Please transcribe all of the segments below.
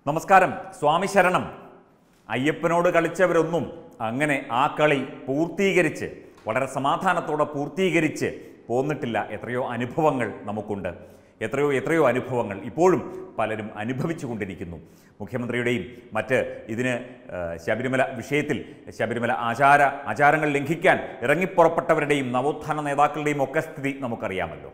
നമസ്കാരം സ്വാമി ശരണം അയ്യപ്പനോട് കളിച്ചവരൊന്നും അങ്ങനെ ആ കളി പൂർത്തീകരിച്ച് വളരെ സമാധാനത്തോടെ പൂർത്തീകരിച്ച് പോന്നിട്ടില്ല എത്രയോ അനുഭവങ്ങൾ നമുക്കുണ്ട് എത്രയോ എത്രയോ അനുഭവങ്ങൾ ഇപ്പോഴും പലരും അനുഭവിച്ചു കൊണ്ടിരിക്കുന്നു മുഖ്യമന്ത്രിയുടെയും മറ്റ് ഇതിന് ആ, ശബരിമല വിഷയത്തിൽ ശബരിമല ആചാര ആചാരങ്ങൾ ലംഘിക്കാൻ ഇറങ്ങിപ്പുറപ്പെട്ടവരുടെയും നവോത്ഥാന നേതാക്കളുടെയും ഒക്കെ സ്ഥിതി നമുക്കറിയാമല്ലോ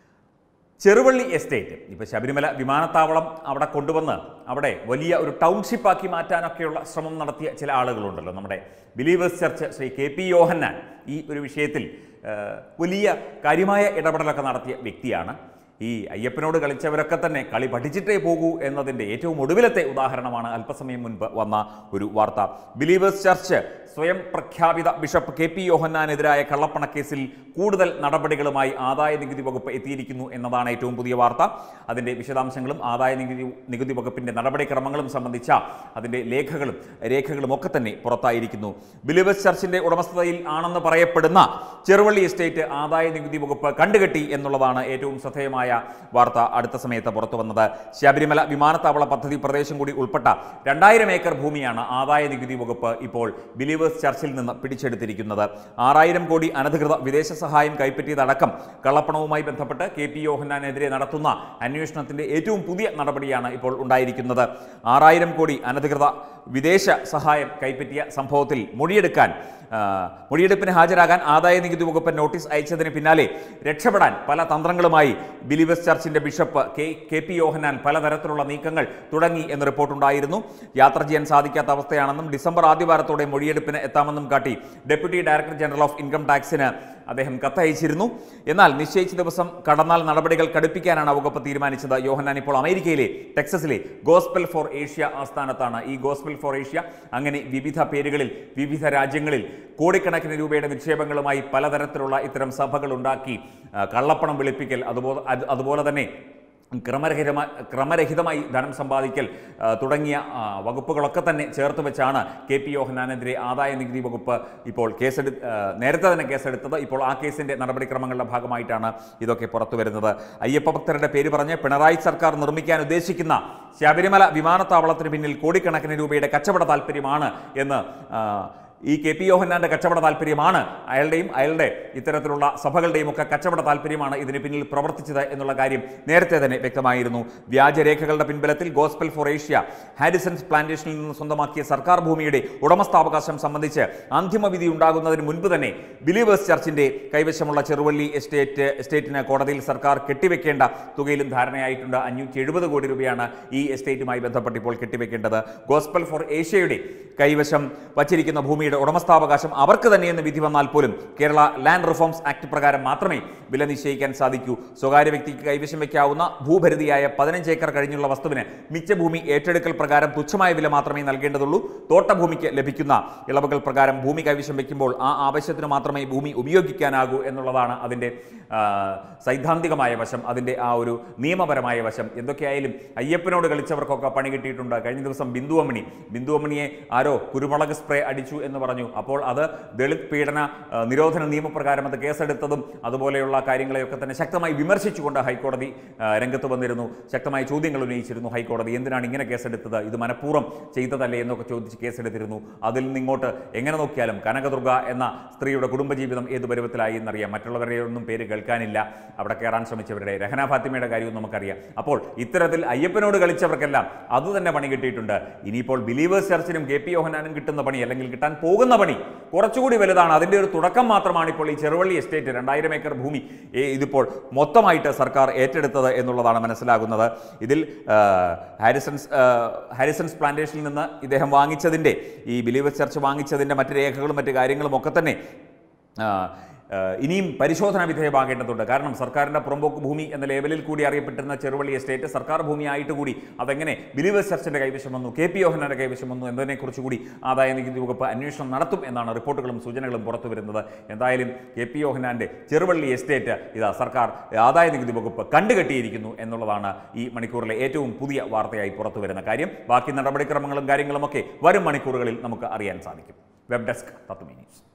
ചെറുവള്ളി എസ്റ്റേറ്റ് ഇപ്പോൾ ശബരിമല വിമാനത്താവളം അവിടെ കൊണ്ടുവന്ന് അവിടെ വലിയ ഒരു ടൗൺഷിപ്പാക്കി മാറ്റാനൊക്കെയുള്ള ശ്രമം നടത്തിയ ചില ആളുകളുണ്ടല്ലോ നമ്മുടെ believers church Shri K P Yohannan ഈ ഒരു വിഷയത്തിൽ ആ, വലിയ കാര്യമായ ഇടപെടലൊക്കെ നടത്തിയ വ്യക്തിയാണ് ഈ അയ്യപ്പനോട് കളിച്ചവരൊക്കെ തന്നെ കളി പഠിച്ചിട്ടേ പോകൂ എന്നതിൻ്റെ ഏറ്റവും ഒടുവിലത്തെ ഉദാഹരണമാണ് അല്പസമയം മുൻപ് വന്ന ഒരു വാർത്ത ബിലീവേഴ്സ് ചർച്ച് സ്വയം പ്രഖ്യാപിത ബിഷപ്പ് കെ പി യോഹന്നാനെതിരായ കള്ളപ്പണക്കേസിൽ കൂടുതൽ നടപടികളുമായി ആദായ നികുതി വകുപ്പ് എത്തിയിരിക്കുന്നു എന്നതാണ് ഏറ്റവും പുതിയ വാർത്ത അതിൻ്റെ വിശദാംശങ്ങളും ആദായ നികുതി നികുതി വകുപ്പിൻ്റെ നടപടിക്രമങ്ങളും സംബന്ധിച്ച അതിൻ്റെ ലേഖകളും രേഖകളും ഒക്കെ തന്നെ പുറത്തായിരിക്കുന്നു ബിലീവേഴ്സ് ചർച്ചിൻ്റെ ഉടമസ്ഥതയിൽ ആണെന്ന് പറയപ്പെടുന്ന ചെറുവള്ളി എസ്റ്റേറ്റ് ആദായ നികുതി വകുപ്പ് കണ്ടുകെട്ടി എന്നുള്ളതാണ് ഏറ്റവും ശ്രദ്ധേയമായ വാർത്ത അടുത്ത സമയത്ത് പുറത്തു വന്നത് ശബരിമല വിമാനത്താവള പദ്ധതി പ്രദേശം കൂടി ഉൾപ്പെട്ട രണ്ടായിരം ഏക്കർ ഭൂമിയാണ് ആദായ നികുതി വകുപ്പ് ഇപ്പോൾ ബിലീവേഴ്സ് ചർച്ചിൽ നിന്ന് പിടിച്ചെടുത്തിരിക്കുന്നത് ആറായിരം കോടി അനധികൃത വിദേശ സഹായം കൈപ്പറ്റിയതടക്കം കള്ളപ്പണവുമായി ബന്ധപ്പെട്ട് കെ പി യോഹന്നാനെതിരെ നടത്തുന്ന അന്വേഷണത്തിന്റെ ഏറ്റവും പുതിയ നടപടിയാണ് ഇപ്പോൾ ഉണ്ടായിരിക്കുന്നത് ആറായിരം കോടി അനധികൃത വിദേശ സഹായം കൈപ്പറ്റിയ സംഭവത്തിൽ മൊഴിയെടുക്കാൻ ആ, മൊഴിയെടുപ്പിന് ഹാജരാകാൻ ആദായ നികുതി വകുപ്പ് നോട്ടീസ് അയച്ചതിന് പിന്നാലെ രക്ഷപ്പെടാൻ പല തന്ത്രങ്ങളുമായി ബിലീവേഴ്സ് ചർച്ചിന്റെ bishop K K P Yohannan പലതരത്തിലുള്ള നീക്കങ്ങൾ തുടങ്ങി എന്ന് റിപ്പോർട്ടുണ്ടായിരുന്നു യാത്ര ചെയ്യാൻ സാധിക്കാത്ത അവസ്ഥയാണെന്നും ഡിസംബർ ആദ്യവാരത്തോടെ മൊഴിയെടുപ്പിന് എത്താമെന്നും കാട്ടി deputy director general of income ടാക്സിന് അദ്ദേഹം കത്തയച്ചിരുന്നു എന്നാൽ നിശ്ചയിച്ച ദിവസം കടന്നാൽ നടപടികൾ കടുപ്പിക്കാനാണ് വകുപ്പ് തീരുമാനിച്ചത് യോഹന്നാൻ ഇപ്പോൾ അമേരിക്കയിലെ ടെക്സസിലെ ഗോസ്പൽ ഫോർ ഏഷ്യ ആസ്ഥാനത്താണ് ഈ ഗോസ്പൽ ഫോർ ഏഷ്യ അങ്ങനെ വിവിധ പേരുകളിൽ വിവിധ രാജ്യങ്ങളിൽ കോടിക്കണക്കിന് രൂപയുടെ നിക്ഷേപങ്ങളുമായി പലതരത്തിലുള്ള ഇത്തരം സഭകൾ ഉണ്ടാക്കി ആ, കള്ളപ്പണം വെളുപ്പിക്കൽ അതുപോലെ അത് അതുപോലെ തന്നെ ക്രമരഹിതമായി ക്രമരഹിതമായി ധനം സമ്പാദിക്കൽ ആ, തുടങ്ങിയ ആ, വകുപ്പുകളൊക്കെ തന്നെ ചേർത്ത് വെച്ചാണ് കെ പി യോഹനാനെതിരെ ആദായ നികുതി വകുപ്പ് ഇപ്പോൾ കേസെടു ആ, നേരത്തെ തന്നെ കേസെടുത്തത് ഇപ്പോൾ ആ കേസിന്റെ നടപടിക്രമങ്ങളുടെ ഭാഗമായിട്ടാണ് ഇതൊക്കെ പുറത്തു വരുന്നത് അയ്യപ്പ ഭക്തരുടെ പേര് പറഞ്ഞ് പിണറായി സർക്കാർ നിർമ്മിക്കാൻ ഉദ്ദേശിക്കുന്ന ശബരിമല വിമാനത്താവളത്തിന് പിന്നിൽ കോടിക്കണക്കിന് രൂപയുടെ കച്ചവട താല്പര്യമാണ് എന്ന് ആ, ഈ കെ പി യോഹന്നാന്റെ കച്ചവട താല്പര്യമാണ് അയാളുടെയും അയാളുടെ ഇത്തരത്തിലുള്ള സഭകളുടെയും ഒക്കെ കച്ചവട താല്പര്യമാണ് ഇതിന് പിന്നിൽ പ്രവർത്തിച്ചത് എന്നുള്ള കാര്യം നേരത്തെ തന്നെ വ്യക്തമായിരുന്നു വ്യാജരേഖകളുടെ പിൻബലത്തിൽ ഗോസ്പൽ ഫോർ ഏഷ്യ ഹാരിസൺസ് പ്ലാന്റേഷനിൽ നിന്ന് സ്വന്തമാക്കിയ സർക്കാർ ഭൂമിയുടെ ഉടമസ്ഥാവകാശം സംബന്ധിച്ച് അന്തിമവിധി ഉണ്ടാകുന്നതിന് മുൻപ് തന്നെ ബിലീവേഴ്സ് ചർച്ചിന്റെ കൈവശമുള്ള ചെറുവള്ളി എസ്റ്റേറ്റ് എസ്റ്റേറ്റിന് കോടതിയിൽ സർക്കാർ കെട്ടിവെക്കേണ്ട തുകയിലും ധാരണയായിട്ടുണ്ട് അഞ്ഞൂറ്റി എഴുപത് കോടി രൂപയാണ് ഈ എസ്റ്റേറ്റുമായി ബന്ധപ്പെട്ട് ഇപ്പോൾ കെട്ടിവെക്കേണ്ടത് ഗോസ്പൽ ഫോർ ഏഷ്യയുടെ കൈവശം വച്ചിരിക്കുന്ന ഭൂമിയുടെ ഉടമസ്ഥാവകാശം അവർക്ക് തന്നെയെന്ന് വിധി വന്നാൽ പോലും കേരള ലാൻഡ് റിഫോംസ് ആക്ട് പ്രകാരം മാത്രമേ വില നിശ്ചയിക്കാൻ സാധിക്കൂ സ്വകാര്യ വ്യക്തിക്ക് കൈവശം വയ്ക്കാവുന്ന ഭൂപരിധിയായ പതിനഞ്ച് ഏക്കർ കഴിഞ്ഞുള്ള വസ്തുവിന് മിച്ച ഭൂമി ഏറ്റെടുക്കൽ പ്രകാരം തുച്ഛമായ വില മാത്രമേ നൽകേണ്ടതുള്ളൂ തോട്ടഭൂമിക്ക് ലഭിക്കുന്ന ഇളവുകൾ പ്രകാരം ഭൂമി കൈവശം വയ്ക്കുമ്പോൾ ആ ആവശ്യത്തിന് മാത്രമേ ഭൂമി ഉപയോഗിക്കാനാകൂ എന്നുള്ളതാണ് അതിൻ്റെ ആ, സൈദ്ധാന്തികമായ വശം അതിൻ്റെ ആ ഒരു നിയമപരമായ വശം എന്തൊക്കെയായാലും അയ്യപ്പനോട് കളിച്ചവർക്കൊക്കെ പണി കിട്ടിയിട്ടുണ്ട് കഴിഞ്ഞ ദിവസം ബിന്ദുവമണി ബിന്ദുവമണിയെ ആരോ കുരുമുളക് സ്പ്രേ അടിച്ചു എന്ന് പറഞ്ഞു അപ്പോൾ അത് ദളിത് പീഡന ആ, നിരോധന നിയമപ്രകാരം അത് കേസെടുത്തതും അതുപോലെയുള്ള കാര്യങ്ങളെയൊക്കെ തന്നെ ശക്തമായി വിമർശിച്ചുകൊണ്ട് ഹൈക്കോടതി ആ, രംഗത്ത് വന്നിരുന്നു ശക്തമായ ചോദ്യങ്ങൾ ഉന്നയിച്ചിരുന്നു ഹൈക്കോടതി എന്തിനാണ് ഇങ്ങനെ കേസെടുത്തത് ഇത് മനഃപൂർവ്വം ചെയ്തതല്ലേ എന്നൊക്കെ ചോദിച്ച് കേസെടുത്തിരുന്നു അതിൽ നിന്നിങ്ങോട്ട് എങ്ങനെ നോക്കിയാലും കനകദുർഗ എന്ന സ്ത്രീയുടെ കുടുംബജീവിതം ഏത് പരുവത്തിലായി എന്നറിയാം മറ്റുള്ളവരുടെ ഒന്നും പേര് കേൾക്കാനില്ല അവിടെ കയറാൻ ശ്രമിച്ചവരുടെ രഹന ഫാത്തിമയുടെ കാര്യവും നമുക്കറിയാം അപ്പോൾ ഇത്തരത്തിൽ അയ്യപ്പനോട് കളിച്ചവർക്കെല്ലാം അത് തന്നെ പണി കിട്ടിയിട്ടുണ്ട് ഇനിയിപ്പോൾ ബിലീവേഴ്സ് ചർച്ചിനും കെ പി യോഹനാനും കിട്ടുന്ന പണി അല്ലെങ്കിൽ കിട്ടാൻ പോകുന്ന പണി കുറച്ചുകൂടി വലുതാണ് അതിൻ്റെ ഒരു തുടക്കം മാത്രമാണ് ഇപ്പോൾ ഈ ചെറുവള്ളി എസ്റ്റേറ്റ് രണ്ടായിരം ഏക്കർ ഭൂമി ഏ, ഇതിപ്പോൾ മൊത്തമായിട്ട് സർക്കാർ ഏറ്റെടുത്തത് എന്നുള്ളതാണ് മനസ്സിലാകുന്നത് ഇതിൽ ആ, ഹാരിസൺസ് ആ, ഹാരിസൺസ് പ്ലാന്റേഷനിൽ നിന്ന് ഇദ്ദേഹം വാങ്ങിച്ചതിൻ്റെ ഈ ബിലീവേഴ്സ് ചർച്ച് വാങ്ങിച്ചതിൻ്റെ മറ്റ് രേഖകളും മറ്റ് കാര്യങ്ങളും ഒക്കെ തന്നെ ആ, ആ, ഇനിയും പരിശോധന വിധേയമാകേണ്ടതുണ്ട് കാരണം സർക്കാരിൻ്റെ പുറമ്പോക്ക് ഭൂമി എന്ന ലേവലിൽ കൂടി അറിയപ്പെട്ടിരുന്ന ചെറുവള്ളി എസ്റ്റേറ്റ് സർക്കാർ ഭൂമിയായിട്ട് കൂടി അതെങ്ങനെ ബിലീവേഴ്സ് ചർച്ചിൻ്റെ കൈവശം വന്നു കെ പി യോഹനാൻ്റെ കൈവശം വന്നു എന്നതിനെക്കുറിച്ച് കൂടി ആദായ നികുതി വകുപ്പ് അന്വേഷണം നടത്തും എന്നാണ് റിപ്പോർട്ടുകളും സൂചനകളും പുറത്തു വരുന്നത് എന്തായാലും കെ പി യോഹനാൻ്റെ ചെറുവള്ളി എസ്റ്റേറ്റ് ഇതാ സർക്കാർ ആദായ നികുതി വകുപ്പ് കണ്ടുകെട്ടിയിരിക്കുന്നു എന്നുള്ളതാണ് ഈ മണിക്കൂറിലെ ഏറ്റവും പുതിയ വാർത്തയായി പുറത്തു വരുന്ന കാര്യം ബാക്കി നടപടിക്രമങ്ങളും കാര്യങ്ങളുമൊക്കെ വരും മണിക്കൂറുകളിൽ നമുക്ക് അറിയാൻ സാധിക്കും വെബ് ഡെസ്ക് തത്വമി ന്യൂസ്